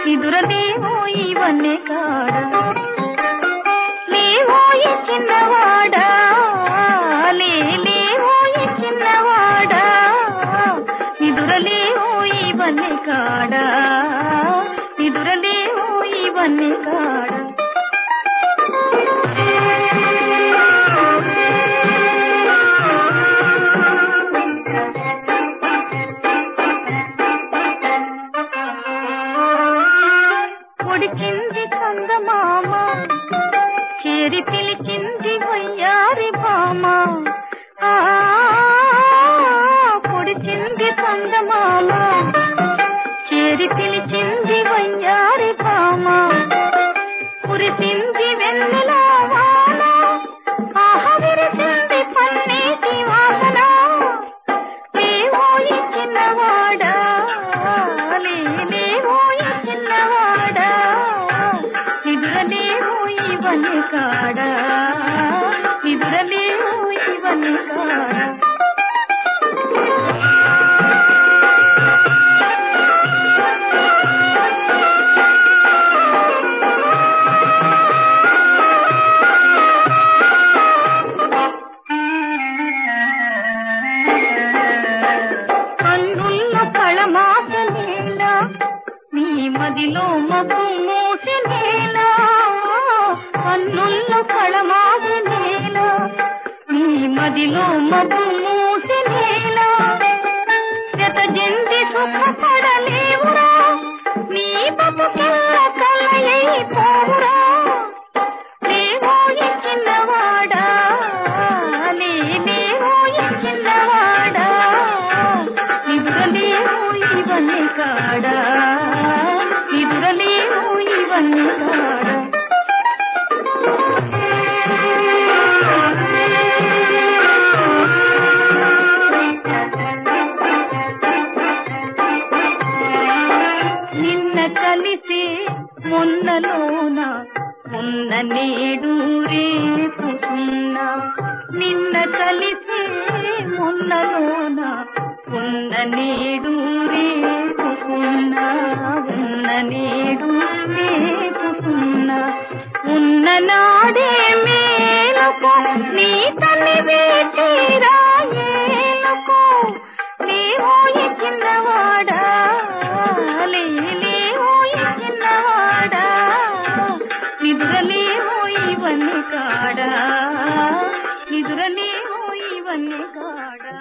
నిదురలేవో ఇవన్నీ కాడ లేవోయి చిన్నవాడా లే లేవోయి చిన్నవాడా నిదురలేవో ఇవన్నీ కాడ నిదురలేవో ఇవన్నీ కాడ పొడిచింది కందమామ చేరి పిలిచింది వయ్యారి భామ ఆ, పొడిచింది కందమామ చేరి పిలిచింది వయ్యారి భామ కురిసింది వెన్నెల వాన ఆహ విరిసింది పన్నీటి వాసన లేవోయి చిన్నవాడా లే లేవోయి చిన్నవాడా నిదురలేవో ఇవన్నీ కాడా నిదురలేవో ఇవన్నీ కాడా కన్నుల్లో కళమాసనేలా నీ మదిలో మబ్బు మూసనేలా కన్నుల్లో కళమాసనేలా నీ మదిలో మబ్బు మూసనేలా జత జంతి సుఖపడలేవురా నీ బతుకిల్ల కలయైపోవురా లేవోయి చిన్నవాడా లే లేవోయి చిన్నవాడా నిదురలేవో ఇవన్నీ కాడా నిదురలేవో ఇవన్నీ కాడా నిన్న కలిసి మొన్నలోన ఉన్న నేడు రేపు సున్నా నిన్న కలిసి మొన్నలోన ఉన్న నేడు రేపు సున్నా ఉన్న నేడు రేపు సున్నా ఉన్న నాడే మేలుకో నీ తల్లి తీరాయేలుకో లేవోయి చిన్నవాడా లే లేవోయి చిన్నవాడా నిదురలేవో ఇవన్నీ కాడా నిదురలేవో ఇవన్నీ కాడా